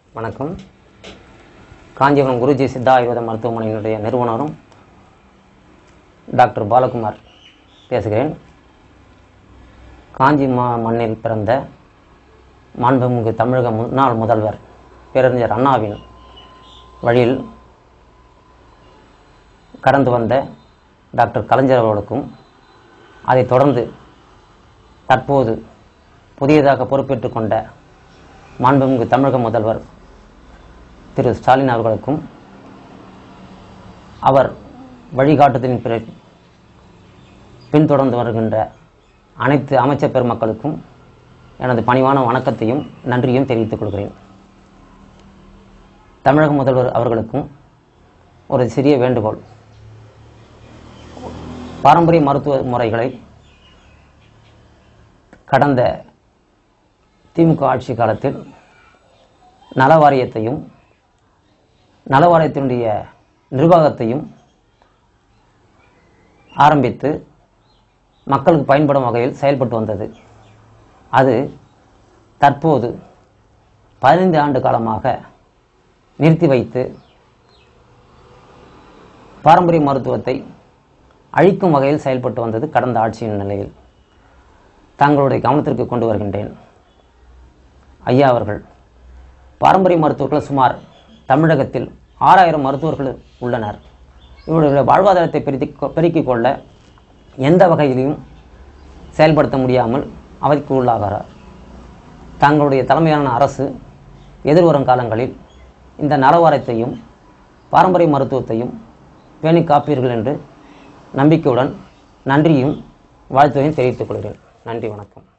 வணக்கம் காஞ்சிபுரம் குருஜி சித்தா ஆயுர்வேத மருத்துவமனையினுடைய நிறுவனரும் டாக்டர் பாலகுமார் பேசுகிறேன் காஞ்சி மா மண்ணில் பிறந்த மாண்புமிகு தமிழக முன்னாள் முதல்வர் பேரறிஞர் அண்ணாவின் வழியில் கடந்து வந்த டாக்டர் கலைஞர் அவர்களுக்கும் அதைத் தொடர்ந்து தற்போது புதியதாக பொறுப்பேற்றுக் கொண்ட மாண்புமிகு தமிழக முதல்வர் திரு ஸ்டாலின் அவர்களுக்கும் அவர் வழிகாட்டுதலின் பிற பின்தொடர்ந்து வருகின்ற அனைத்து அமைச்சர் பெருமக்களுக்கும் எனது பணிவான வணக்கத்தையும் நன்றியும் தெரிவித்துக் கொள்கிறேன் தமிழக முதல்வர் அவர்களுக்கும் ஒரு சிறிய வேண்டுகோள் பாரம்பரிய மருத்துவ முறைகளை கடந்த திமுக ஆட்சி காலத்தில் நல வாரியத்தையும் நல வாரியத்தினுடைய நிர்வாகத்தையும் ஆரம்பித்து மக்களுக்கு பயன்படும் வகையில் செயல்பட்டு வந்தது அது தற்போது பதினைந்து ஆண்டு காலமாக நிறுத்தி வைத்து பாரம்பரிய மருத்துவத்தை அழிக்கும் வகையில் செயல்பட்டு வந்தது கடந்த ஆட்சியின் நிலையில் தங்களுடைய கவனத்திற்கு கொண்டு வருகின்றேன் ஐயா அவர்கள் பாரம்பரிய மருத்துவர்கள் சுமார் தமிழகத்தில் ஆறாயிரம் மருத்துவர்கள் உள்ளனர் இவருடைய வாழ்வாதாரத்தை பெருத்தி பெருக்கிக் கொள்ள எந்த வகையிலையும் செயல்படுத்த முடியாமல் அவதிக்கு உள்ளாகிறார் தங்களுடைய தலைமையான அரசு எதிர்வரும் காலங்களில் இந்த நலவாரத்தையும் பாரம்பரிய மருத்துவத்தையும் பேணி காப்பீர்கள் என்று நம்பிக்கையுடன் நன்றியும் வாழ்த்துவையும் தெரிவித்துக் கொள்கிறேன் நன்றி வணக்கம்